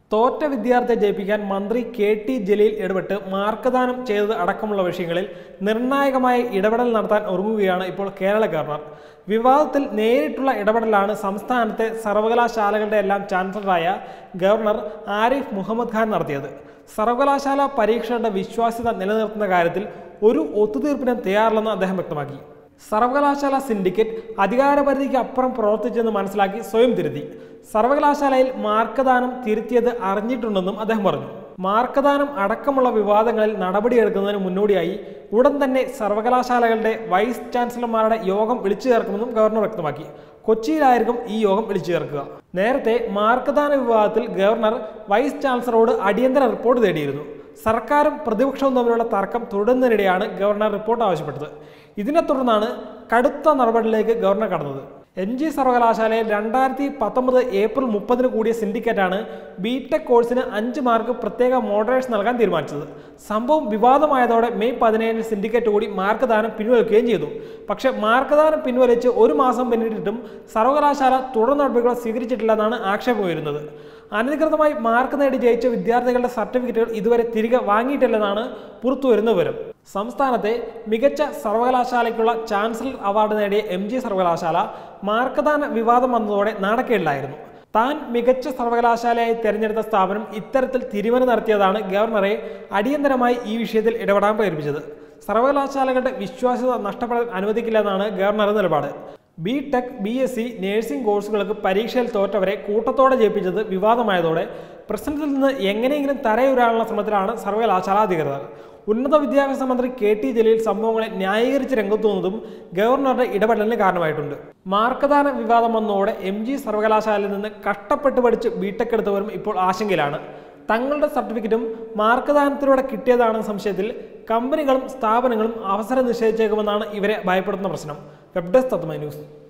തോറ്റ വിദ്യാർത്ഥിയെ ജയിപ്പിക്കാൻ മന്ത്രി കെ ടി ജലീൽ ഇടപെട്ട് മാർക്ക്ദാനം ചെയ്തത് അടക്കമുള്ള വിഷയങ്ങളിൽ നിർണായകമായ ഇടപെടൽ നടത്താൻ ഒരുങ്ങുകയാണ് ഇപ്പോൾ കേരള ഗവർണർ വിവാദത്തിൽ നേരിട്ടുള്ള ഇടപെടലാണ് സംസ്ഥാനത്തെ സർവകലാശാലകളുടെ എല്ലാം ചാൻസലറായ ഗവർണർ ആരിഫ് മുഹമ്മദ് ഖാൻ നടത്തിയത് സർവകലാശാല പരീക്ഷകളുടെ വിശ്വാസ്യത നിലനിർത്തുന്ന കാര്യത്തിൽ ഒരു ഒത്തുതീർപ്പിനും തയ്യാറില്ലെന്ന് അദ്ദേഹം വ്യക്തമാക്കി സർവകലാശാല സിൻഡിക്കേറ്റ് അധികാരപരിധിക്ക് അപ്പുറം പ്രവർത്തിച്ചെന്ന് മനസ്സിലാക്കി സ്വയം തിരുത്തി സർവകലാശാലയിൽ മാർക്കദാനം തിരുത്തിയത് അറിഞ്ഞിട്ടുണ്ടെന്നും അദ്ദേഹം പറഞ്ഞു മാർക്കദാനം അടക്കമുള്ള വിവാദങ്ങളിൽ നടപടിയെടുക്കുന്നതിന് മുന്നോടിയായി ഉടൻ തന്നെ സർവകലാശാലകളുടെ വൈസ് ചാൻസലർമാരുടെ യോഗം വിളിച്ചു ചേർക്കുമെന്നും ഗവർണർ വ്യക്തമാക്കി കൊച്ചിയിലായിരിക്കും ഈ യോഗം വിളിച്ചു ചേർക്കുക നേരത്തെ മാർക്കദാന വിവാദത്തിൽ ഗവർണർ വൈസ് ചാൻസലറോട് അടിയന്തര റിപ്പോർട്ട് തേടിയിരുന്നു സർക്കാരും പ്രതിപക്ഷവും തമ്മിലുള്ള തർക്കം തുടരുന്നതിനിടെയാണ് ഗവർണർ റിപ്പോർട്ട് ആവശ്യപ്പെട്ടത് ഇതിനെ തുടർന്നാണ് കടുത്ത നടപടിയിലേക്ക് ഗവർണർ കടന്നത് എം ജി സർവകലാശാലയിൽ രണ്ടായിരത്തി പത്തൊമ്പത് ഏപ്രിൽ മുപ്പതിന് കൂടിയ സിൻഡിക്കേറ്റാണ് ബി ടെക് കോഴ്സിന് അഞ്ച് മാർക്ക് പ്രത്യേക മോഡറേഷൻ നൽകാൻ തീരുമാനിച്ചത് സംഭവം വിവാദമായതോടെ മെയ് പതിനേഴിന് സിൻഡിക്കേറ്റ് കൂടി മാർക്ക് ദാനം പിൻവലിക്കുകയും ചെയ്തു പക്ഷേ മാർക്ക് ദാനം പിൻവലിച്ച് ഒരു മാസം പിന്നിട്ടിട്ടും സർവകലാശാല തുടർ നടപടികൾ സ്വീകരിച്ചിട്ടില്ലെന്നാണ് ആക്ഷേപം ഉയരുന്നത് അനധികൃതമായി മാർക്ക് നേടി ജയിച്ച വിദ്യാർത്ഥികളുടെ സർട്ടിഫിക്കറ്റുകൾ ഇതുവരെ തിരികെ വാങ്ങിയിട്ടില്ലെന്നാണ് പുറത്തുവരുന്ന വിവരം സംസ്ഥാനത്തെ മികച്ച സർവകലാശാലയ്ക്കുള്ള ചാൻസലർ അവാർഡ് നേടിയ എം ജി സർവകലാശാല മാർക്കദാന വിവാദം വന്നതോടെ നാണക്കേടിലായിരുന്നു താൻ മികച്ച സർവകലാശാലയായി തെരഞ്ഞെടുത്ത സ്ഥാപനം ഇത്തരത്തിൽ തിരിമറി നടത്തിയതാണ് ഗവർണറെ അടിയന്തരമായി ഈ വിഷയത്തിൽ ഇടപെടാൻ പ്രേരിപ്പിച്ചത് സർവകലാശാലകളുടെ വിശ്വാസ്യത നഷ്ടപ്പെടാൻ അനുവദിക്കില്ലെന്നാണ് ഗവർണറുടെ നിലപാട് B tech B S C nursing കോഴ്സുകൾക്ക് പരീക്ഷയിൽ തോറ്റവരെ കൂട്ടത്തോടെ ജയിപ്പിച്ചത് വിവാദമായതോടെ പ്രശ്നത്തിൽ നിന്ന് എങ്ങനെയെങ്കിലും തരയുരാനുള്ള ശ്രമത്തിലാണ് സർവകലാശാല അധികൃതർ ഉന്നത വിദ്യാഭ്യാസ മന്ത്രി കെ ടി ജലീൽ സംഭവങ്ങളെ ന്യായീകരിച്ച് രംഗത്തു വന്നതും ഗവർണറുടെ ഇടപെടലിന് കാരണമായിട്ടുണ്ട് മാർക്കദാന വിവാദം വന്നതോടെ എം ജി സർവകലാശാലയിൽ നിന്ന് കഷ്ടപ്പെട്ട് പഠിച്ച് ബിടെക് എടുത്തവരും ഇപ്പോൾ ആശങ്കയിലാണ് തങ്ങളുടെ സർട്ടിഫിക്കറ്റും മാർക്കദാനത്തിലൂടെ കിട്ടിയതാണെന്ന സംശയത്തിൽ കമ്പനികളും സ്ഥാപനങ്ങളും അവസരം നിഷേധിച്ചേക്കുമെന്നാണ് ഇവരെ ഭയപ്പെടുത്തുന്ന പ്രശ്നം വെബ് ഡെസ്ക് തത്വമൈ ന്യൂസ്